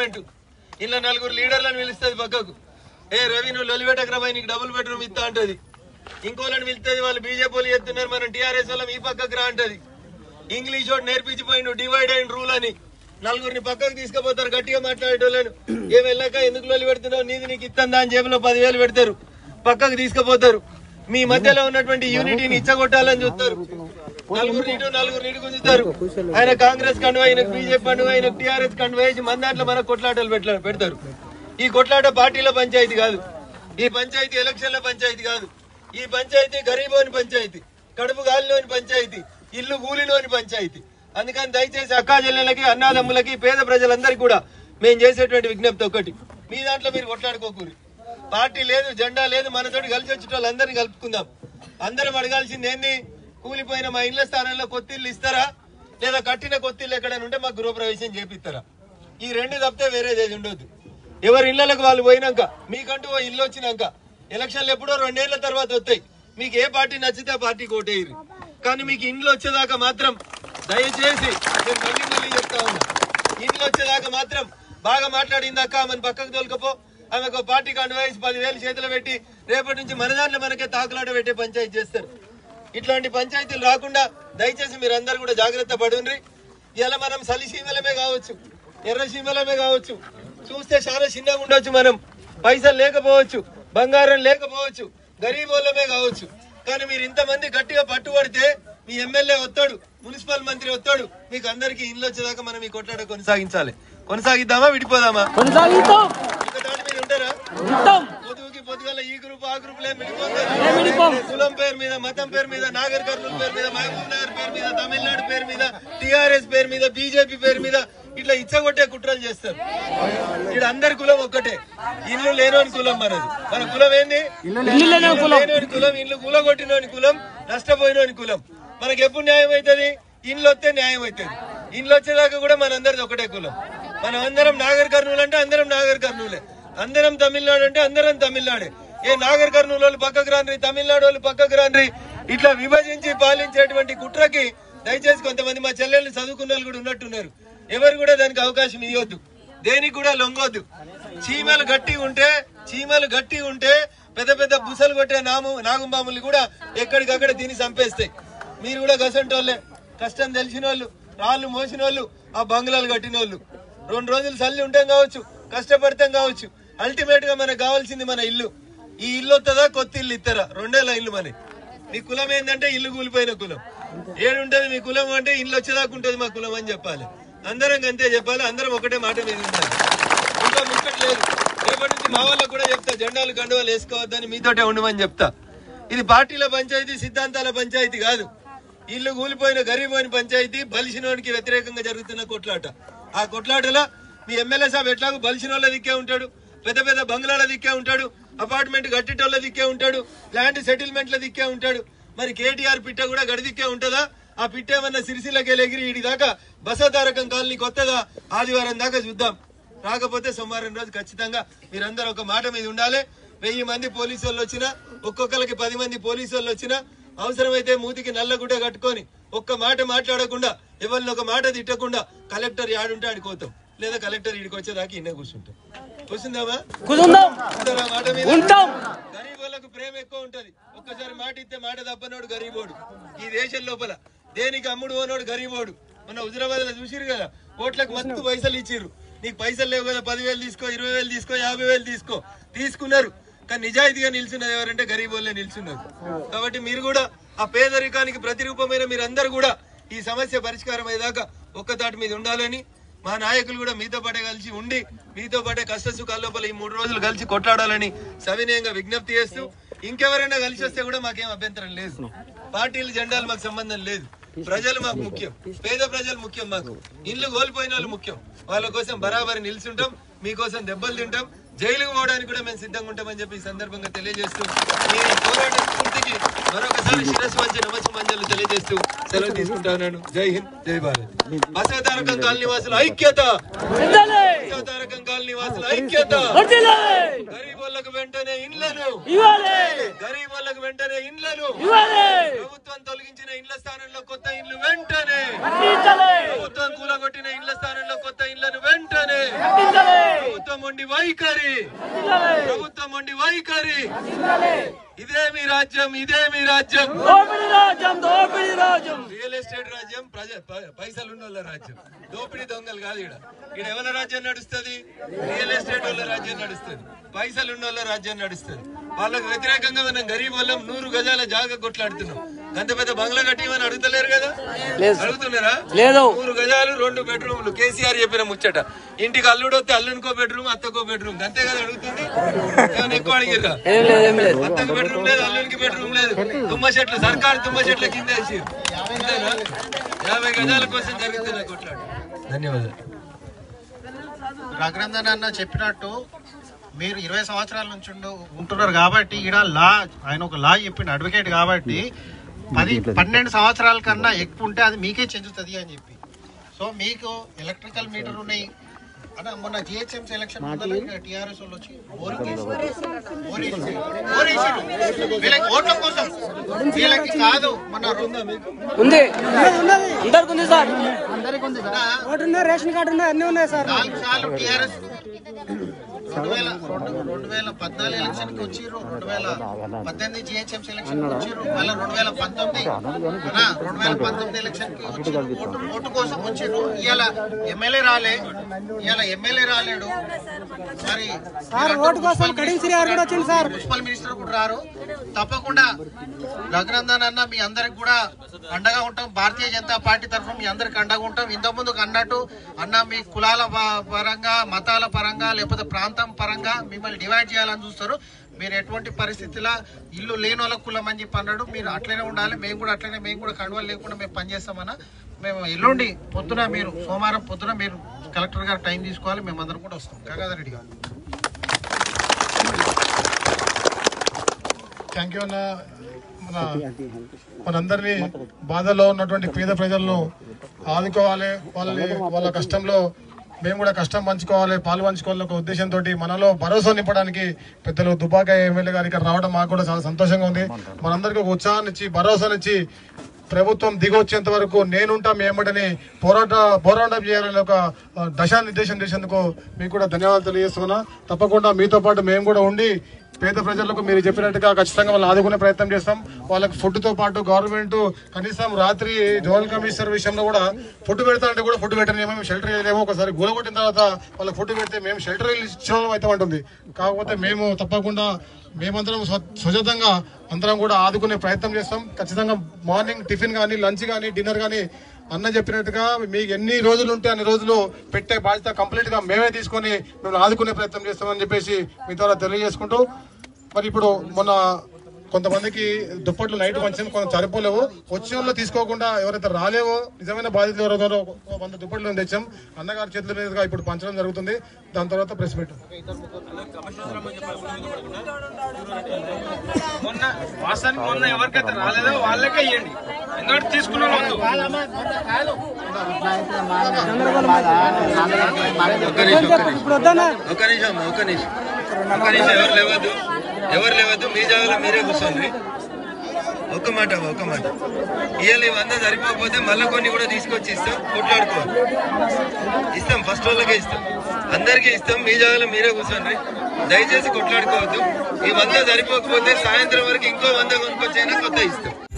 Government ఇలా నలుగురు లీడర్లను పిలుస్తుంది పక్కకు ఏ రవి నువ్వు లొలిపెట్టకరా నీకు డబుల్ బెడ్రూమ్ ఇస్తా అంటది ఇంకోళ్ళని పిలుస్తుంది వాళ్ళు బీజేపీ వాళ్ళు చెప్తున్నారు మనం టీఆర్ఎస్ వాళ్ళం ఈ పక్కకు రా అంటది ఇంగ్లీష్ వాడు నేర్పించిపోయిండు డివైడ్ అండ్ రూల్ అని నలుగురిని పక్కకు తీసుకుపోతారు గట్టిగా మాట్లాడేటోళ్ళను ఏం వెళ్ళాక ఎందుకు లొల్లి పెడుతున్నావు నీది నీకు ఇస్తుందా అని జేబులో పదివేలు పెడతారు పక్కకు తీసుకుపోతారు మీ మధ్యలో ఉన్నటువంటి యూనిటీని ఇచ్చగొట్టాలని చూస్తారు నలుగురు ఇటు నలుగురు ఇటు గుంజుతారు ఆయన కాంగ్రెస్ కండువా ఆయన బీజేపీ కండువా ఆయన టీఆర్ఎస్ కండువా వేసి మన దాంట్లో మన కొట్లాటలు పెట్ట పెడతారు ఈ కొట్లాట పార్టీల పంచాయతీ కాదు ఈ పంచాయతీ ఎలక్షన్ల పంచాయతీ కాదు ఈ పంచాయతీ గరీబోని పంచాయతీ కడుపు గాలిలోని పంచాయతీ ఇల్లు కూలిలోని పంచాయతీ అందుకని దయచేసి అక్కా చెల్లెలకి అన్నాదమ్ములకి పేద ప్రజలందరికీ కూడా మేము చేసేటువంటి విజ్ఞప్తి ఒకటి మీ దాంట్లో మీరు కొట్లాడుకోకూరి పార్టీ లేదు జెండా లేదు మనతోటి కలిసి వచ్చే వాళ్ళందరినీ కలుపుకుందాం అందరం అడగాల్సింది ఏంది కూలిపోయిన మా ఇళ్ల స్థానంలో కొత్తిల్లు ఇస్తారా లేదా కట్టిన కొత్తిల్లు ఎక్కడైనా ఉంటే మాకు గృహప్రవేశం చేపిస్తారా ఈ రెండు తప్పితే వేరేది ఏది ఉండొద్దు ఎవరి ఇళ్లకు వాళ్ళు పోయినాక మీకంటూ ఓ ఇల్లు వచ్చినాక ఎలక్షన్లు ఎప్పుడో రెండేళ్ల తర్వాత వస్తాయి మీకు ఏ పార్టీ నచ్చితే ఆ పార్టీకి ఓటేయరు కానీ మీకు ఇండ్లు వచ్చేదాకా మాత్రం దయచేసి నేను మళ్ళీ మళ్ళీ చెప్తా ఉన్నా ఇండ్లు వచ్చేదాకా మాత్రం బాగా మాట్లాడిందాక ఆమెను పక్కకు తోలుకపో ఆమెకు ఒక పార్టీ కండు వేసి పదివేలు చేతిలో పెట్టి రేపటి నుంచి మన దాంట్లో మనకే తాకులాట పెట్టే పంచాయతీ చేస్తారు ఇట్లాంటి పంచాయతీలు రాకుండా దయచేసి మీరందరూ కూడా జాగ్రత్త పడుండ్రి ఇలా మనం సలి సీమలమే కావచ్చు ఎర్ర సీమలమే కావచ్చు చూస్తే చాలా చిన్నగా ఉండొచ్చు మనం పైసలు లేకపోవచ్చు బంగారం లేకపోవచ్చు గరీబోళ్ళమే కావచ్చు కానీ మీరు ఇంతమంది గట్టిగా పట్టుబడితే మీ ఎమ్మెల్యే వస్తాడు మున్సిపల్ మంత్రి వస్తాడు మీకు అందరికీ ఇల్లు వచ్చేదాకా మనం ఈ కొట్లాట కొనసాగించాలి కొనసాగిద్దామా విడిపోదామా కొనసాగిస్తాం ఇక దాటి మీరు ఉంటారా ఉంటాం పొదుగుకి పొద్దుగల ఈ గ్రూప్ ఆ గ్రూప్ లే విడిపోతారు కులం పేరు మీద మతం పేరు మీద నాగర్ కర్నూలు పేరు మీద మహబూబ్ నగర్ పేరు మీద తమిళనాడు పేరు మీద టిఆర్ఎస్ పేరు మీద బీజేపీ పేరు మీద ఇట్లా ఇచ్చగొట్టే కుట్రలు చేస్తారు ఇక్కడ అందరి కులం ఒక్కటే ఇల్లు లేనోని కులం మనది మన కులం ఏంది ఇల్లు లేని కులం. లేనోని కులం ఇల్లు కూలగొట్టినోని కులం నష్టపోయినోని కులం మనకి ఎప్పుడు న్యాయం అవుతుంది ఇండ్లు వస్తే న్యాయం అవుతుంది ఇండ్లు వచ్చేదాకా కూడా మనందరిది ఒకటే కులం మనం అందరం నాగర్ కర్నూలు అంటే అందరం నాగర్ కర్నూలే అందరం తమిళనాడు అంటే అందరం తమిళనాడే ఏ నాగర్ కర్నూలు వాళ్ళు పక్కకు రాండ్రి తమిళనాడు వాళ్ళు పక్కకు రాండ్రి ఇట్లా విభజించి పాలించేటువంటి కుట్రకి దయచేసి కొంతమంది మా చెల్లెళ్ళు చదువుకున్న వాళ్ళు కూడా ఉన్నట్టున్నారు ఎవరు కూడా దానికి అవకాశం ఇవ్వద్దు దేనికి కూడా లొంగొద్దు చీమలు గట్టి ఉంటే చీమలు గట్టి ఉంటే పెద్ద పెద్ద బుసలు కొట్టే నాము నాగుంబాములు కూడా ఎక్కడికక్కడ తిని చంపేస్తాయి మీరు కూడా గసంటోళ్ళే కష్టం తెలిసిన వాళ్ళు రాళ్ళు మోసిన వాళ్ళు ఆ బంగ్లాలు కట్టిన వాళ్ళు రెండు రోజులు చల్లి ఉంటాం కావచ్చు కష్టపడతాం కావచ్చు అల్టిమేట్ గా మనకు కావాల్సింది మన ఇల్లు ఈ ఇల్లు వస్తుందా కొత్త ఇల్లు ఇస్తారా రెండేళ్ళ ఇల్లు మనకి మీ కులం ఏంటంటే ఇల్లు కూలిపోయిన కులం ఏడుంటది మీ కులం అంటే ఇల్లు వచ్చేదాకా ఉంటది మా కులం అని చెప్పాలి అందరం అంతే చెప్పాలి అందరం ఒకటే మాట మీద ఉండాలి ఇంకా ముచ్చట లేదు రేపటి నుంచి మా వాళ్ళకు కూడా చెప్తా జెండాలు కండువాలు వేసుకోవద్దని మీతోటే ఉండమని చెప్తా ఇది పార్టీల పంచాయతీ సిద్ధాంతాల పంచాయతీ కాదు ఇల్లు కూలిపోయిన గరీబోని పంచాయతీ బలిసినోనికి వ్యతిరేకంగా జరుగుతున్న కొట్లాట ఆ కొట్లాటలో మీ ఎమ్మెల్యే సాబ్ ఎట్లాగో బలిసిన వాళ్ళ దిక్కే ఉంటాడు పెద్ద పెద్ద బంగ్లాల దిక్కే ఉంటాడు అపార్ట్మెంట్ కట్టేటోళ్ళ దిక్కే ఉంటాడు ల్యాండ్ సెటిల్మెంట్ల దిక్కే ఉంటాడు మరి కేటీఆర్ పిట్ట కూడా గడి దిక్కే ఉంటుందా ఆ పిట్ట ఏమన్నా సిరిసిల్లకి ఎగిరి ఇడి దాకా బసతారకం కాలనీ కొత్తగా ఆదివారం దాకా చూద్దాం రాకపోతే సోమవారం రోజు ఖచ్చితంగా మీరందరూ ఒక మాట మీద ఉండాలి వెయ్యి మంది పోలీసు వాళ్ళు వచ్చినా ఒక్కొక్కరికి పది మంది పోలీసు వాళ్ళు వచ్చినా అవసరమైతే మూతికి నల్లగుడ్డ కట్టుకొని ఒక్క మాట మాట్లాడకుండా ఎవరిని ఒక మాట తిట్టకుండా కలెక్టర్ యాడుంటే ఆడుకోతాం లేదా కలెక్టర్ ఇడికి వచ్చేదాకా ఇన్నే కూర్చుంటాం కూర్చుందామా కుదుందాం ఉంటారా మాట మీద ఉంటాం గరీబ్ వాళ్ళకు ప్రేమ ఎక్కువ ఉంటది ఒక్కసారి మాట ఇస్తే మాట తప్పనోడు గరీబోడు ఈ దేశం లోపల దేనికి అమ్ముడు పోనోడు గరీబోడు మన హుజరాబాద్ లో చూసిరు కదా ఓట్లకు మస్తు పైసలు ఇచ్చిర్రు నీకు పైసలు లేవు కదా పదివేలు తీసుకో ఇరవై వేలు తీసుకో యాభై వేలు తీసుకో తీసుకున్నారు కానీ నిజాయితీగా నిల్చున్నది ఎవరంటే గరీబ్ వాళ్ళే నిల్చున్నారు కాబట్టి మీరు కూడా ఆ పేదరికానికి ప్రతిరూపమైన మీరందరూ కూడా ఈ సమస్య పరిష్కారం అయ్యేదాకా ఒక్క తాటి మీద ఉండాలని మా నాయకులు కూడా మీతో పాటే కలిసి ఉండి మీతో పాటే కష్ట సుఖాల లోపల ఈ మూడు రోజులు కలిసి కొట్లాడాలని సవినయంగా విజ్ఞప్తి చేస్తూ ఇంకెవరైనా కలిసి వస్తే కూడా మాకేం అభ్యంతరం లేదు పార్టీలు జెండాలు మాకు సంబంధం లేదు ప్రజలు మాకు ముఖ్యం పేద ప్రజలు ముఖ్యం మాకు ఇల్లు కోల్పోయిన వాళ్ళు ముఖ్యం వాళ్ళ కోసం బరాబరి నిల్చుంటాం మీకోసం దెబ్బలు తింటాం జైలుకు పోవడానికి కూడా మేము సిద్ధంగా ఉంటామని చెప్పి ఈ సందర్భంగా తెలియజేస్తూ మీ పోరాట స్ఫూర్తికి మరొకసారి శిరస్సు వంచి నమస్సుమంజలు తెలియజేస్తూ సెలవు తీసుకుంటాను జై హింద్ జై భారత్ బసవతారకం కాలనీ వాసుల ఐక్యత సిద్ధాలే బసవతారకం కాలనీ వాసుల ఐక్యత వర్ధిల్లాలే గరీబోళ్ళకు వెంటనే ఇండ్లను ఇవ్వాలి గరీబోళ్ళకు వెంటనే ఇండ్లను ఇవ్వాలి ప్రభుత్వం తొలగించిన ఇండ్ల స్థానంలో కొత్త ఇండ్లు వెంటనే అందించాలి ప్రభుత్వం కూలగొట్టిన ఇండ్ల స్థానంలో కొత్త ఇండ్లను వెంటనే వెంటనే ప్రభుత్వం ఉండి వైఖరి ప్రభుత్వం ఉండి వైఖరి ఇదే మీ రాజ్యం ఇదే మీ రాజ్యం దోపిడి రాజ్యం దోపిడి రాజ్యం రియల్ ఎస్టేట్ రాజ్యం ప్రజ ప- పైసలు ఉన్న వాళ్ళ రాజ్యం దోపిడీ దొంగలు కాదు ఇక్కడ ఇక్కడ ఎవరి రాజ్యం నడుస్తుంది రియల్ ఎస్టేట్ వాళ్ళ రాజ్యం నడుస్తుంది పైసలు ఉన్న వాళ్ళ రాజ్యం నడుస్తుంది వాళ్ళకు వ్యతిరేకంగా మనం గరీబ్ వాళ్ళం నూరు గజాల జాగా కొట్లాడుతున్నాం అంత పెద్ద బంగ్లా కట్టిమని అడుగుతలేరు కదా లేదు. అడుగుతున్నారా లేదు నూరు గజాలు రెండు బెడ్రూమ్లు కేసీఆర్ చెప్పిన ముచ్చట ఇంటికి అల్లుడు వస్తే అల్లునికో బెడ్రూమ్ అత్తకో బెడ్రూమ్ అంతే కదా అడుగుతుంది ఏమైనా ఎక్కువ అడిగిర్రా ఏం లేదు ఏం లేదు అత్తకు బెడ్రూమ్ లేదు అల్లునికి బెడ్రూమ్ లేదు తుమ్మ చెట్లు సర్కారు తుమ్మ చెట్ల కింద వేసి అంతేనా యాభై గజాల కోసం జరుగుతున్న కొట్లాడు ధన్యవాదాలు రఘునందన్ అన్న చెప్పినట్టు మీరు ఇరవై సంవత్సరాల నుంచి ఉండు- ఉంటున్నారు కాబట్టి ఈడ లా ఆయన ఒక లా చెప్పిండు అడ్వకేట్ కాబట్టి పది పన్నెండు సంవత్సరాల కన్నా ఎక్కువ ఉంటే అది మీకే చెందుతుంది అని చెప్పి సో మీకు ఎలక్ట్రికల్ మీటర్ ఉన్నాయి అన్న మొన్న జిహెచ్ఎంసీ ఎలక్షన్ టిఆర్ఎస్ వాళ్ళు వచ్చి బోరింగ్ వేసి- బోర్ వేసి- బోర్ వేసిర్రు. వీళ్ళకి ఓట్ల కోసం వీళ్ళకి కాదు మొన్న ఉంది అందరికి ఉంది సార్ నాలుగు సార్లు టిఆర్ఎస్ రెండు వేల రెండు రెండు వేల పద్నాలుగు ఎలక్షన్ కి వచ్చిర్రు రెండు వేల పద్దెనిమిది జిహెచ్ఎంసీ ఎలక్షన్ కి వచ్చిర్రు మళ్ళీ రెండు వేల పంతొమ్మిది అన్నా, రెండు వేల పంతొమ్మిది ఎలక్షన్ కి వచ్చిర్రు ఓటు ఓటు కోసం వచ్చిర్రు ఇవాళ ఎమ్మెల్యే రాలే ఇవాళ ఎమ్మెల్యే రాలేడు మరి మున్సిపల్ మినిస్టర్ కూడా రారు తప్పకుండా రఘునందన్ అన్న మీ అందరికి కూడా అండగా ఉంటాం భారతీయ జనతా పార్టీ తరఫున మీ అందరికి అండగా ఉంటాం ఇంత ముందుకు అన్నట్టు అన్న మీ కులాల ప- పరంగా మతాల పరంగా లేకపోతే ప్రాంతం పరంగా మిమ్మల్ని డివైడ్ చేయాలని చూస్తారు మీరు ఎటువంటి పరిస్థితిలో ఇల్లు లేని వాళ్ళ కులం అని చెప్పి అన్నాడు మీరు అట్లనే ఉండాలి మేము కూడా అట్లనే మేము కూడా కండువలు లేకుండా మేము పనిచేస్తామన్నా మేము ఎల్లుండి పొద్దున మీరు సోమవారం పొద్దున మీరు కలెక్టర్ గారు టైం తీసుకోవాలి మేము అందరం కూడా వస్తాం గంగాధర్ రెడ్డి గారు థ్యాంక్ యూ అన్న మన మనందరినీ బాధలో ఉన్నటువంటి పేద ప్రజలను ఆదుకోవాలి వాళ్ళని వాళ్ళ కష్టంలో మేము కూడా కష్టం పంచుకోవాలి పాలు పంచుకోవాలి ఒక ఉద్దేశంతో మనలో భరోసా నింపడానికి పెద్దలు దుబాక ఎమ్మెల్యే గారు ఇక్కడ రావడం మాకు కూడా చాలా సంతోషంగా ఉంది మనందరికీ ఒక ఉత్సాహాన్ని ఇచ్చి భరోసానిచ్చి ప్రభుత్వం దిగొచ్చేంత వరకు నేనుంటా మేమటని పోరాట పోరాటం చేయాలని ఒక ఆ, దశానిర్దేశం చేసేందుకు మీకు కూడా ధన్యవాదాలు తెలియజేస్తున్నా తప్పకుండా మీతో పాటు మేము కూడా ఉండి పేద ప్రజలకు మీరు చెప్పినట్టుగా ఖచ్చితంగా వాళ్ళని ఆదుకునే ప్రయత్నం చేస్తాం వాళ్ళకి ఫుడ్ తో పాటు గవర్నమెంట్ కనీసం రాత్రి జోనల్ కమిషనర్ విషయంలో కూడా ఫుడ్ పెడతానంటే కూడా ఫుడ్ పెట్టనేమో మేము షెల్టర్ ఇవ్వలేమో ఒకసారి గూలగొట్టిన తర్వాత వాళ్ళకి ఫుడ్ పెడితే మేము షెల్టర్ ఇచ్చిన వాళ్ళం అయితే ఉంటుంది కాకపోతే మేము తప్పకుండా మేమందరం స్వ- స్వచ్ఛతంగా అందరం కూడా ఆదుకునే ప్రయత్నం చేస్తాం ఖచ్చితంగా మార్నింగ్ టిఫిన్ కానీ లంచ్ కానీ డిన్నర్ కానీ అన్న చెప్పినట్టుగా మీకు ఎన్ని రోజులు ఉంటే అన్ని రోజులు పెట్టే బాధ్యత కంప్లీట్ గా మేమే తీసుకొని మిమ్మల్ని ఆదుకునే ప్రయత్నం చేస్తామని చెప్పేసి మీ ద్వారా తెలియజేసుకుంటూ మరి ఇప్పుడు మొన్న కొంతమందికి దుప్పట్లు నైట్ మంచి కొంత సరిపోలేవు వచ్చిన వాళ్ళు తీసుకోకుండా ఎవరైతే రాలేవో నిజమైన బాధితులు ఎవరైతే ఒక వంద దుప్పట్లు తెచ్చాం అన్నగారి చేతుల మీదుగా ఇప్పుడు పంచడం జరుగుతుంది దాని తర్వాత ప్రెస్ మీట్ మొన్న వాస్తవానికి మొన్న ఎవరికైతే రాలేదో వాళ్ళకే ఇవ్వండి ఎందుకంటే తీసుకున్న వాళ్ళు ఒక్క నిమిషం ఒక్క నిమిషం ఒక్క నిమిషం ఒక్క నిమిషం ఎవరు లేవద్దు ఎవరు లేవద్దు మీ జాగాలో మీరే కూర్చోండి ఒక్క మాట ఒక్క మాట ఇవాళ ఇవంతా సరిపోకపోతే మళ్ళీ కొన్ని కూడా తీసుకొచ్చి ఇస్తాం కొట్లాడుకోవాలి ఇస్తాం ఫస్ట్ వాళ్ళకే ఇస్తాం అందరికీ ఇస్తాం మీ జాగాలో మీరే కూర్చోండి దయచేసి కొట్లాడుకోవద్దు ఈ వంద సరిపోకపోతే సాయంత్రం వరకు ఇంకో వంద కొనుక్కొచ్చైనా కొత్త ఇస్తాం